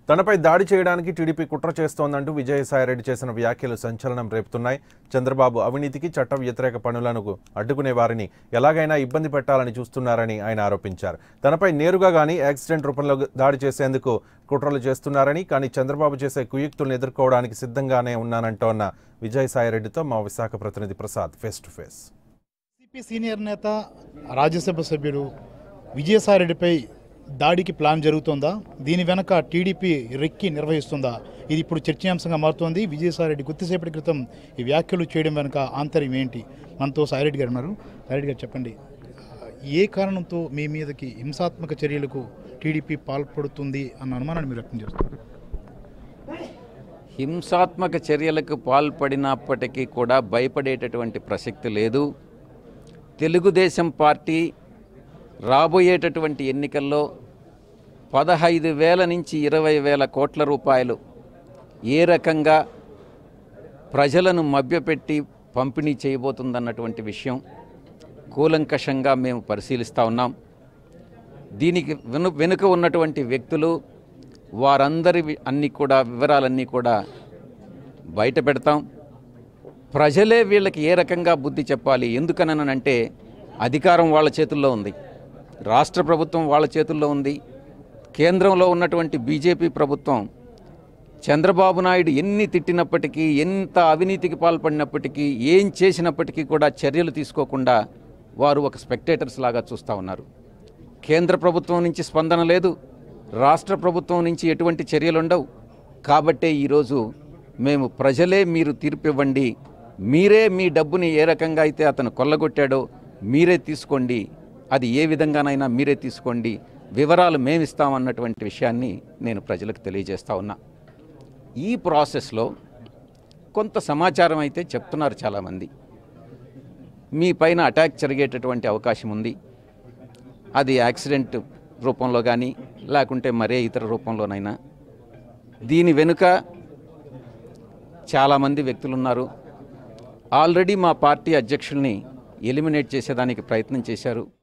తనపై దాడి చేయడానికి టీడీపీ కుట్ర చేస్తోందంటూ విజయసాయిరెడ్డి చేసిన వ్యాఖ్యలు సంచలనం రేపుతున్నాయి చంద్రబాబు అవినీతికి చట్ట వ్యతిరేక పనులను అడ్డుకునే వారిని ఎలాగైనా ఇబ్బంది పెట్టాలని చూస్తున్నారని ఆయన ఆరోపించారు తనపై నేరుగా గానీ యాక్సిడెంట్ రూపంలో దాడి చేసేందుకు కుట్రలు చేస్తున్నారని కానీ చంద్రబాబు చేసే కుయుక్తులను ఎదుర్కోవడానికి సిద్ధంగానే ఉన్నానంటోన్న విజయసాయిరెడ్డితో మా విశాఖ ప్రతినిధి Prasad face to face CP senior నేత రాజ్యసభ సభ్యుడు విజయసాయిరెడ్డిపై దాడికి ప్లాన్ జరుగుతోందా దీని వెనక టీడీపీ రెక్కి నిర్వహిస్తుందా ఇది ఇప్పుడు చర్చనీయాంశంగా మారుతోంది విజయసాయిరెడ్డి కొద్దిసేపటి క్రితం ఈ వ్యాఖ్యలు చేయడం వెనుక ఆంతర్యం ఏంటి మనతో సాయిరెడ్డి గారు ఉన్నారు సాయిరెడ్డి గారు చెప్పండి ఏ కారణంతో మీ మీదకి హింసాత్మక చర్యలకు టీడీపీ పాల్పడుతుంది అన్న అనుమానాన్ని మీరు వ్యక్తం చేస్తారు హింసాత్మక చర్యలకు పాల్పడినప్పటికీ కూడా భయపడేటటువంటి ప్రసక్తి లేదు తెలుగుదేశం పార్టీ రాబోయేటటువంటి ఎన్నికల్లో పదహైదు వేల నుంచి ఇరవై వేల కోట్ల రూపాయలు ఏ రకంగా ప్రజలను మభ్యపెట్టి పంపిణీ చేయబోతుందన్నటువంటి విషయం కూలంకషంగా మేము పరిశీలిస్తూ ఉన్నాం దీనికి వెను వెనుక ఉన్నటువంటి వ్యక్తులు వారందరి వి- అన్ని కూడా వివరాలన్నీ కూడా బయట పెడతాం ప్రజలే వీళ్ళకి ఏ రకంగా బుద్ధి చెప్పాలి ఎందుకననంటే అధికారం వాళ్ళ చేతుల్లో ఉంది రాష్ట్ర ప్రభుత్వం వాళ్ళ చేతుల్లో ఉంది కేంద్రంలో ఉన్నటువంటి బీజేపీ ప్రభుత్వం చంద్రబాబు నాయుడు ఎన్ని తిట్టినప్పటికీ ఎంత అవినీతికి పాల్పడినప్పటికీ ఏం చేసినప్పటికీ కూడా చర్యలు తీసుకోకుండా వారు ఒక స్పెక్టేటర్స్ లాగా చూస్తూ ఉన్నారు కేంద్ర ప్రభుత్వం నుంచి స్పందన లేదు రాష్ట్ర ప్రభుత్వం నుంచి ఎటువంటి చర్యలు ఉండవు కాబట్టే ఈరోజు మేము ప్రజలే మీరు తీర్పు ఇవ్వండి మీరే మీ డబ్బుని ఏ రకంగా అయితే అతను కొల్లగొట్టాడో మీరే తీసుకోండి అది ఏ విధంగానైనా మీరే తీసుకోండి వివరాలు మేమిస్తామన్నటువంటి విషయాన్ని నేను ప్రజలకు తెలియజేస్తా ఉన్నా ఈ ప్రాసెస్లో కొంత సమాచారం అయితే చెప్తున్నారు చాలామంది మీ పైన అటాక్ జరిగేటటువంటి అవకాశం ఉంది అది యాక్సిడెంట్ రూపంలో కానీ లేకుంటే మరే ఇతర రూపంలోనైనా దీని వెనుక చాలామంది వ్యక్తులు ఉన్నారు ఆల్రెడీ మా పార్టీ అధ్యక్షుల్ని ఎలిమినేట్ చేసేదానికి ప్రయత్నం చేశారు